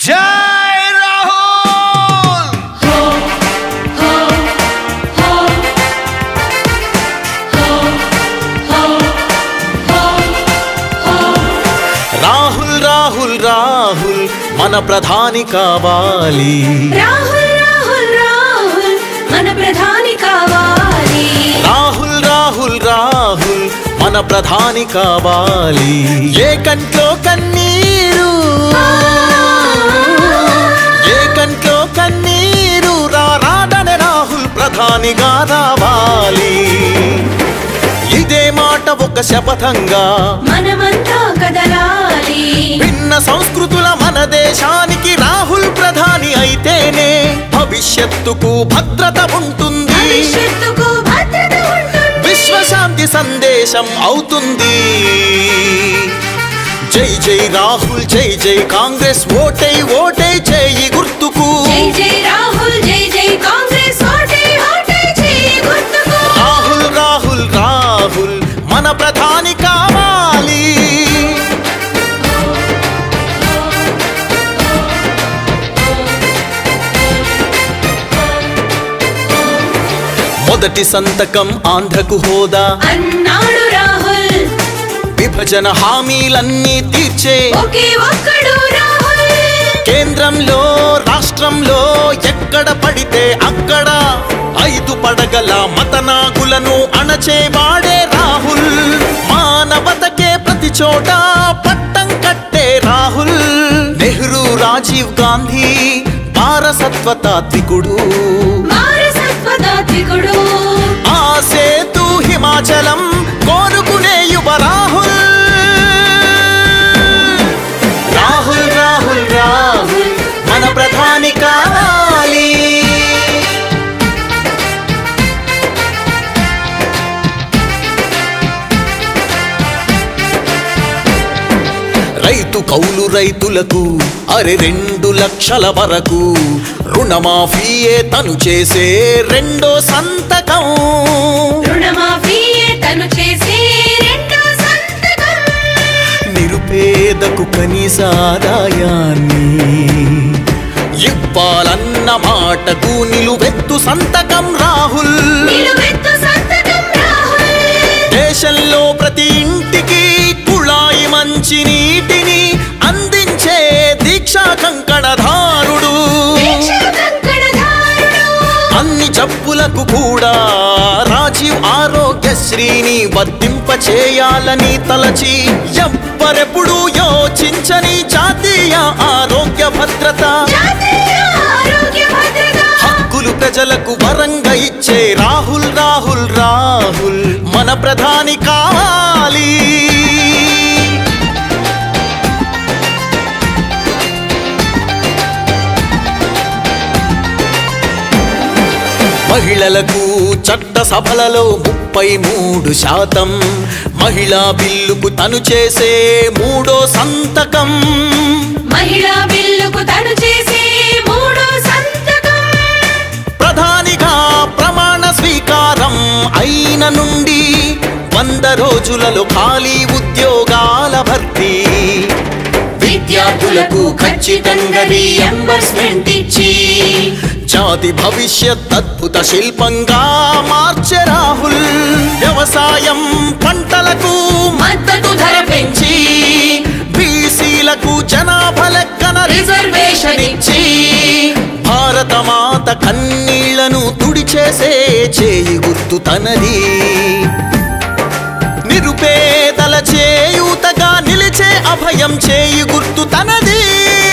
జై రాహుల్ రాహుల్ రాహుల్ రాహుల్ మన ప్రధాని కావాలి రాహుల్ రాహుల్ రాహుల్ మన ప్రధాని కావాలి రాహుల్ రాహుల్ రాహుల్ మన ప్రధాని కావాలి ఏ కంట్లో కన్నీరు ఏ కంట్లో కన్నీరు రా రాడని రాహుల్ ప్రధానిగా రావాలి ఇదే మాట ఒక శపథంగా మనమంతా కదలాలి భిన్న సంస్కృతుల మన దేశానికి రాహుల్ ప్రధాని అయితేనే భవిష్యత్తుకు భద్రత ఉంటుంది భవిష్యత్తుకు భద్రత ఉంటుంది విశ్వశాంతి సందేశం అవుతుంది జై జై రాహుల్ జై జై కాంగ్రెస్ ఓటై ఓటై చేయి గుర్తుకు జై జై రాహుల్ జై జై కాంగ్రెస్ ఓటే ఓటే చేయి గుర్తుకు రాహుల్ రాహుల్ రాహుల్ మన ప్రధాని కావాలి మొదటి సంతకం ఆంధ్రకు హోదా అన్నాడు రాహుల్ విభజన హామీలన్నీ తీర్చే ఒకే ఒక్కడు రాహుల్ కేంద్రంలో రాష్ట్రంలో ఎక్కడ పడితే అక్కడ ఐదు పడగల మతనాగులను అణచేవాడే రాహుల్ మానవతకే ప్రతి చోట పట్టం కట్టే రాహుల్ నెహ్రూ రాజీవ్ గాంధీ వారసత్వ తాత్వికుడు వారసత్వదాత్వికుడు ఆ సేతు హిమాచలం కోరుకునే యువ రాహుల్ రాహుల్ రాహుల్ రాహుల్ మన ప్రధాని కావాలి రైతు కౌలు రైతులకు అరె రెండు లక్షల వరకు రుణమాఫీయే తను చేసే రెండో సంతకం రుణమాఫీయే తను చేసే రెండో సంతకం నిరుపేదకు కనీస ఆదాయాన్ని ఇవ్వాలన్న మాటకు నిలువెత్తు సంతకం రాహుల్ నిలువెత్తు సంతకం రాహుల్ దేశంలో ప్రతి ఇంటికి కుళాయి మంచి నీటిని అందించే దీక్షా కంకణధారుడు దీక్షా కంకణధారుడు అన్ని జబ్బులకు కూడా రాజీవ్ ఆరోగ్యశ్రీని వర్తింప చేయాలని తలచి ఎవ్వరెప్పుడు యోచించని జాతీయ ఆరోగ్య భద్రత జాతీయ ఆరోగ్య భద్రత హక్కులు ప్రజలకు వరంగా ఇచ్చే రాహుల్ రాహుల్ రాహుల్ మన ప్రధాని కావాలి మహిళలకు చట్ట సభలలో ముప్పై మూడు శాతం మహిళా బిల్లుకు తను చేసే మూడో సంతకం మహిళా బిల్లుకు తను చేసే మూడో సంతకం ప్రధానిగా ప్రమాణ స్వీకారం అయిన నుండి వంద రోజులలో ఖాళీ ఉద్యోగాల భర్తీ విద్యార్థులకు ఖచ్చితంగా రీఎంబర్స్మెంట్ ఇచ్చి జాతి భవిష్యత్ అద్భుత శిల్పంగా మార్చే రాహుల్ వ్యవసాయం పంటలకు మద్దతు ధర పెంచి బీసీలకు జనాభా లెక్కన రిజర్వేషన్ ఇచ్చి భారత మాత కన్నీళ్లను తుడిచేసే చేయి గుర్తు తనది నిరుపేదల చేయూతగా నిలిచే అభయం చేయి గుర్తు తనది